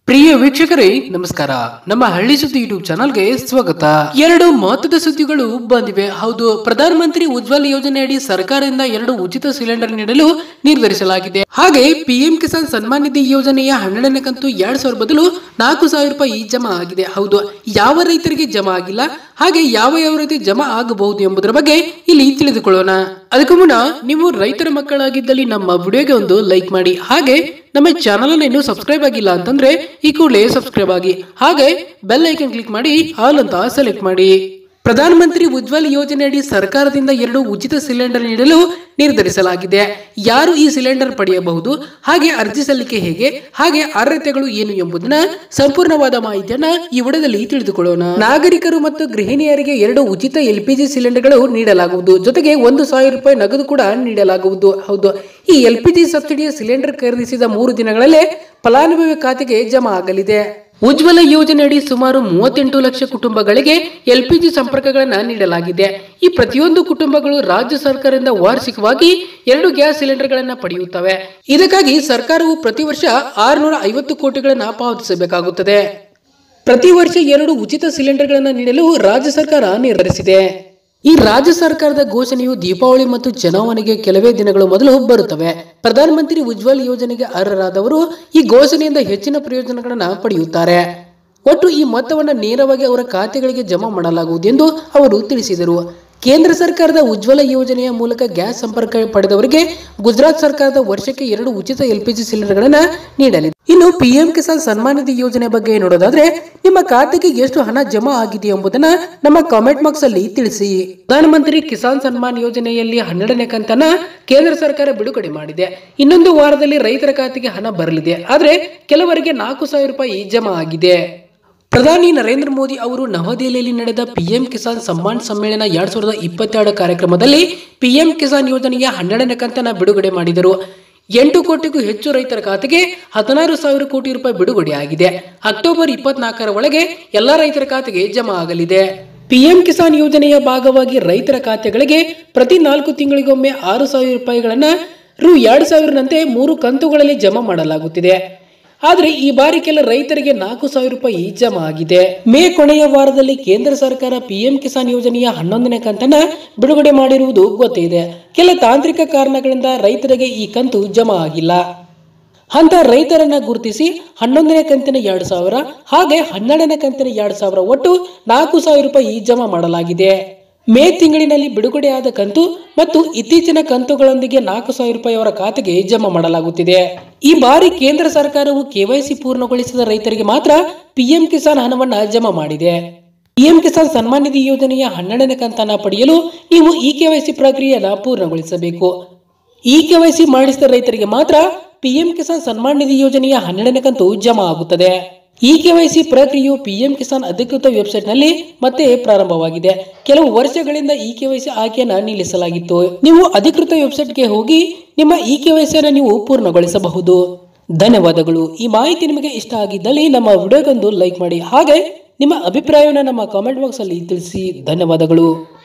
ಪ್ರಿಯ ವೀಕ್ಷಕರೇ ನಮಸ್ಕಾರ ನಮ್ಮ ಹಳ್ಳಿ ಸುದ್ದಿ ಯೂಟ್ಯೂಬ್ ಚಾನಲ್ಗೆ ಸ್ವಾಗತ ಎರಡು ಮಹತ್ವದ ಸುದ್ದಿಗಳು ಬಂದಿವೆ ಹೌದು ಪ್ರಧಾನಮಂತ್ರಿ ಉಜ್ವಲ್ ಯೋಜನೆಯಡಿ ಸರ್ಕಾರದಿಂದ ಎರಡು ಉಚಿತ ಸಿಲಿಂಡರ್ ನೀಡಲು ನಿರ್ಧರಿಸಲಾಗಿದೆ ಹಾಗೆ ಪಿಎಂ ಕಿಸಾನ್ ಸನ್ಮಾನ್ ನಿಧಿ ಯೋಜನೆಯ ಹನ್ನೆರಡನೇ ಕಂತು ಎರಡ್ ಸಾವಿರ ಬದಲು ನಾಲ್ಕು ಸಾವಿರ ರೂಪಾಯಿ ಜಮಾ ಆಗಿದೆ ಹೌದು ಯಾವ ರೈತರಿಗೆ ಜಮಾ ಆಗಿಲ್ಲ ಹಾಗೆ ಯಾವ ಯಾವ ರೀತಿ ಜಮಾ ಆಗಬಹುದು ಎಂಬುದರ ಬಗ್ಗೆ ಇಲ್ಲಿ ತಿಳಿದುಕೊಳ್ಳೋಣ ಅದಕ್ಕೂ ಮುನ್ನ ನೀವು ರೈತರ ಮಕ್ಕಳಾಗಿದ್ದಲ್ಲಿ ನಮ್ಮ ವಿಡಿಯೋಗೆ ಒಂದು ಲೈಕ್ ಮಾಡಿ ಹಾಗೆ ನಮ್ಮ ಚಾನಲ್ ಅನ್ನು ಇನ್ನೂ ಸಬ್ಸ್ಕ್ರೈಬ್ ಆಗಿಲ್ಲ ಅಂತಂದ್ರೆ ಈ ಕೂಡಲೇ ಸಬ್ಸ್ಕ್ರೈಬ್ ಆಗಿ ಹಾಗೆ ಬೆಲ್ ಐಕನ್ ಕ್ಲಿಕ್ ಮಾಡಿ ಆಲ್ ಅಂತ ಸೆಲೆಕ್ಟ್ ಮಾಡಿ ಪ್ರಧಾನಮಂತ್ರಿ ಉಜ್ವಲ್ ಯೋಜನೆಯಡಿ ಸರ್ಕಾರದಿಂದ ಎರಡು ಉಚಿತ ಸಿಲಿಂಡರ್ ನೀಡಲು ನಿರ್ಧರಿಸಲಾಗಿದೆ ಯಾರು ಈ ಸಿಲಿಂಡರ್ ಪಡೆಯಬಹುದು ಹಾಗೆ ಅರ್ಜಿ ಸಲ್ಲಿಕೆ ಹೇಗೆ ಹಾಗೆ ಅರ್ಹತೆಗಳು ಏನು ಎಂಬುದನ್ನ ಸಂಪೂರ್ಣವಾದ ಮಾಹಿತಿಯನ್ನ ಈ ವಿಡಿಯೋದಲ್ಲಿ ತಿಳಿದುಕೊಳ್ಳೋಣ ನಾಗರಿಕರು ಮತ್ತು ಗೃಹಿಣಿಯರಿಗೆ ಎರಡು ಉಚಿತ ಎಲ್ಪಿಜಿ ಸಿಲಿಂಡರ್ಗಳು ನೀಡಲಾಗುವುದು ಜೊತೆಗೆ ಒಂದು ಸಾವಿರ ರೂಪಾಯಿ ನಗದು ಕೂಡ ನೀಡಲಾಗುವುದು ಹೌದು ಈ ಎಲ್ಪಿಜಿ ಸಬ್ಸಿಡಿಯ ಸಿಲಿಂಡರ್ ಖರೀದಿಸಿದ ಮೂರು ದಿನಗಳಲ್ಲೇ ಫಲಾನುಭವಿ ಖಾತೆಗೆ ಜಮಾ ಆಗಲಿದೆ ಉಜ್ವಲ ಯೋಜನೆಯಡಿ ಸುಮಾರು ಮೂವತ್ತೆಂಟು ಲಕ್ಷ ಕುಟುಂಬಗಳಿಗೆ ಎಲ್ಪಿಜಿ ಸಂಪರ್ಕಗಳನ್ನು ನೀಡಲಾಗಿದೆ ಈ ಪ್ರತಿಯೊಂದು ಕುಟುಂಬಗಳು ರಾಜ್ಯ ಸರ್ಕಾರದಿಂದ ವಾರ್ಷಿಕವಾಗಿ ಎರಡು ಗ್ಯಾಸ್ ಸಿಲಿಂಡರ್ಗಳನ್ನು ಪಡೆಯುತ್ತವೆ ಇದಕ್ಕಾಗಿ ಸರ್ಕಾರವು ಪ್ರತಿ ವರ್ಷ ಆರುನೂರ ಐವತ್ತು ಕೋಟಿಗಳನ್ನು ಪಾವತಿಸಬೇಕಾಗುತ್ತದೆ ಪ್ರತಿ ವರ್ಷ ಎರಡು ಉಚಿತ ಸಿಲಿಂಡರ್ಗಳನ್ನು ನೀಡಲು ರಾಜ್ಯ ಸರ್ಕಾರ ನಿರ್ಧರಿಸಿದೆ ಈ ರಾಜ್ಯ ಸರ್ಕಾರದ ಘೋಷಣೆಯು ದೀಪಾವಳಿ ಮತ್ತು ಚುನಾವಣೆಗೆ ಕೆಲವೇ ದಿನಗಳು ಮೊದಲು ಬರುತ್ತವೆ ಪ್ರಧಾನಮಂತ್ರಿ ಉಜ್ವಲ್ ಯೋಜನೆಗೆ ಅರ್ಹರಾದವರು ಈ ಘೋಷಣೆಯಿಂದ ಹೆಚ್ಚಿನ ಪ್ರಯೋಜನಗಳನ್ನು ಪಡೆಯುತ್ತಾರೆ ಒಟ್ಟು ಈ ಮೊತ್ತವನ್ನು ನೇರವಾಗಿ ಅವರ ಖಾತೆಗಳಿಗೆ ಜಮಾ ಮಾಡಲಾಗುವುದು ಎಂದು ಅವರು ತಿಳಿಸಿದರು ಕೇಂದ್ರ ಸರ್ಕಾರದ ಉಜ್ವಲ ಯೋಜನೆಯ ಮೂಲಕ ಗ್ಯಾಸ್ ಸಂಪರ್ಕ ಪಡೆದವರಿಗೆ ಗುಜರಾತ್ ಸರ್ಕಾರದ ವರ್ಷಕ್ಕೆ ಎರಡು ಉಚಿತ ಎಲ್ಪಿಜಿ ಸಿಲಿಂಡರ್ಗಳನ್ನು ನೀಡಲಿದೆ ಇನ್ನು ಪಿಎಂ ಕಿಸಾನ್ ಸನ್ಮಾನ್ ನಿಧಿ ಯೋಜನೆ ಬಗ್ಗೆ ನೋಡೋದಾದ್ರೆ ನಿಮ್ಮ ಖಾತೆಗೆ ಎಷ್ಟು ಹಣ ಜಮಾ ಆಗಿದೆ ಎಂಬುದನ್ನ ನಮ್ಮ ಕಾಮೆಂಟ್ ಬಾಕ್ಸ್ ಅಲ್ಲಿ ತಿಳಿಸಿ ಪ್ರಧಾನಮಂತ್ರಿ ಕಿಸಾನ್ ಸನ್ಮಾನ್ ಯೋಜನೆಯಲ್ಲಿ ಹನ್ನೆರಡನೇ ಕಂತನ್ನ ಕೇಂದ್ರ ಸರ್ಕಾರ ಬಿಡುಗಡೆ ಮಾಡಿದೆ ಇನ್ನೊಂದು ವಾರದಲ್ಲಿ ರೈತರ ಖಾತೆಗೆ ಹಣ ಬರಲಿದೆ ಆದ್ರೆ ಕೆಲವರಿಗೆ ನಾಲ್ಕು ಸಾವಿರ ರೂಪಾಯಿ ಜಮಾ ಆಗಿದೆ ಪ್ರಧಾನಿ ನರೇಂದ್ರ ಮೋದಿ ಅವರು ನವದೆಹಲಿಯಲ್ಲಿ ನಡೆದ ಪಿಎಂ ಕಿಸಾನ್ ಸಮ್ಮಾನ್ ಸಮ್ಮೇಳನ ಎರಡ್ ಸಾವಿರದ ಇಪ್ಪತ್ತೆರಡು ಕಾರ್ಯಕ್ರಮದಲ್ಲಿ ಪಿಎಂ ಕಿಸಾನ್ ಯೋಜನೆಯ ಹನ್ನೆರಡನೇ ಕಂತನ ಬಿಡುಗಡೆ ಮಾಡಿದರು ಎಂಟು ಕೋಟಿಗೂ ಹೆಚ್ಚು ರೈತರ ಖಾತೆಗೆ ಹದಿನಾರು ಸಾವಿರ ಕೋಟಿ ರೂಪಾಯಿ ಬಿಡುಗಡೆಯಾಗಿದೆ ಅಕ್ಟೋಬರ್ ಇಪ್ಪತ್ನಾಲ್ಕರ ಒಳಗೆ ಎಲ್ಲಾ ರೈತರ ಖಾತೆಗೆ ಜಮಾ ಆಗಲಿದೆ ಪಿಎಂ ಕಿಸಾನ್ ಯೋಜನೆಯ ಭಾಗವಾಗಿ ರೈತರ ಖಾತೆಗಳಿಗೆ ಪ್ರತಿ ನಾಲ್ಕು ತಿಂಗಳಿಗೊಮ್ಮೆ ಆರು ಸಾವಿರ ರೂಪಾಯಿಗಳನ್ನ ರು ಎರಡು ಸಾವಿರನಂತೆ ಮೂರು ಕಂತುಗಳಲ್ಲಿ ಜಮಾ ಮಾಡಲಾಗುತ್ತಿದೆ ಆದ್ರೆ ಈ ಬಾರಿ ಕೆಲ ರೈತರಿಗೆ ನಾಲ್ಕು ಸಾವಿರ ರೂಪಾಯಿ ಜಮಾ ಆಗಿದೆ ಮೇ ಕೊನೆಯ ವಾರದಲ್ಲಿ ಕೇಂದ್ರ ಸರ್ಕಾರ ಪಿಎಂ ಕಿಸಾನ್ ಯೋಜನೆಯ ಹನ್ನೊಂದನೇ ಕಂತನ್ನ ಬಿಡುಗಡೆ ಮಾಡಿರುವುದು ಗೊತ್ತೇ ಇದೆ ಕೆಲ ತಾಂತ್ರಿಕ ಕಾರಣಗಳಿಂದ ರೈತರಿಗೆ ಈ ಕಂತು ಜಮಾ ಆಗಿಲ್ಲ ಅಂತ ರೈತರನ್ನ ಗುರುತಿಸಿ ಹನ್ನೊಂದನೇ ಕಂತಿನ ಎರಡು ಸಾವಿರ ಹಾಗೆ ಹನ್ನೆರಡನೇ ಕಂತಿನ ಎರಡು ಸಾವಿರ ಒಟ್ಟು ನಾಲ್ಕು ಸಾವಿರ ರೂಪಾಯಿ ಜಮಾ ಮಾಡಲಾಗಿದೆ ಮೇ ತಿಂಗಳಿನಲ್ಲಿ ಬಿಡುಗಡೆಯಾದ ಕಂತು ಮತ್ತು ಇತ್ತೀಚಿನ ಕಂತುಗಳೊಂದಿಗೆ ನಾಲ್ಕು ಸಾವಿರ ರೂಪಾಯಿ ಅವರ ಖಾತೆಗೆ ಜಮಾ ಮಾಡಲಾಗುತ್ತಿದೆ ಈ ಬಾರಿ ಕೇಂದ್ರ ಸರ್ಕಾರವು ಕೆವೈಸಿ ಪೂರ್ಣಗೊಳಿಸಿದ ರೈತರಿಗೆ ಮಾತ್ರ ಪಿಎಂ ಕಿಸಾನ್ ಹಣವನ್ನ ಜಮಾ ಮಾಡಿದೆ ಪಿಎಂ ಕಿಸಾನ್ ಸನ್ಮಾನ್ ನಿಧಿ ಯೋಜನೆಯ ಹನ್ನೆರಡನೇ ಕಂತನ್ನ ಪಡೆಯಲು ನೀವು ಈ ಕೆವೈಸಿ ಪ್ರಕ್ರಿಯೆಯನ್ನ ಪೂರ್ಣಗೊಳಿಸಬೇಕು ಈ ಕೆವೈಸಿ ಮಾಡಿಸಿದ ರೈತರಿಗೆ ಮಾತ್ರ ಪಿಎಂ ಕಿಸಾನ್ ಸನ್ಮಾನ್ ನಿಧಿ ಯೋಜನೆಯ ಹನ್ನೆರಡನೇ ಕಂತು ಜಮಾ ಆಗುತ್ತದೆ ಈ ಕೆವೈಸಿ ಪ್ರಕ್ರಿಯೆಯು ಪಿಎಂ ಕಿಸಾನ್ ಅಧಿಕೃತ ವೆಬ್ಸೈಟ್ನಲ್ಲಿ ಮತ್ತೆ ಪ್ರಾರಂಭವಾಗಿದೆ ಕೆಲವು ವರ್ಷಗಳಿಂದ ಈ ಕೆವೈಸಿ ಆಯ್ಕೆಯನ್ನ ನಿಲ್ಲಿಸಲಾಗಿತ್ತು ನೀವು ಅಧಿಕೃತ ವೆಬ್ಸೈಟ್ಗೆ ಹೋಗಿ ನಿಮ್ಮ ಈ ಕೆವೈಸಿಯನ್ನು ನೀವು ಪೂರ್ಣಗೊಳಿಸಬಹುದು ಧನ್ಯವಾದಗಳು ಈ ಮಾಹಿತಿ ನಿಮಗೆ ಇಷ್ಟ ಆಗಿದ್ದಲ್ಲಿ ನಮ್ಮ ವಿಡಿಯೋಗೊಂದು ಲೈಕ್ ಮಾಡಿ ಹಾಗೆ ನಿಮ್ಮ ಅಭಿಪ್ರಾಯವನ್ನು ನಮ್ಮ ಕಾಮೆಂಟ್ ಬಾಕ್ಸ್ ಅಲ್ಲಿ ತಿಳಿಸಿ ಧನ್ಯವಾದಗಳು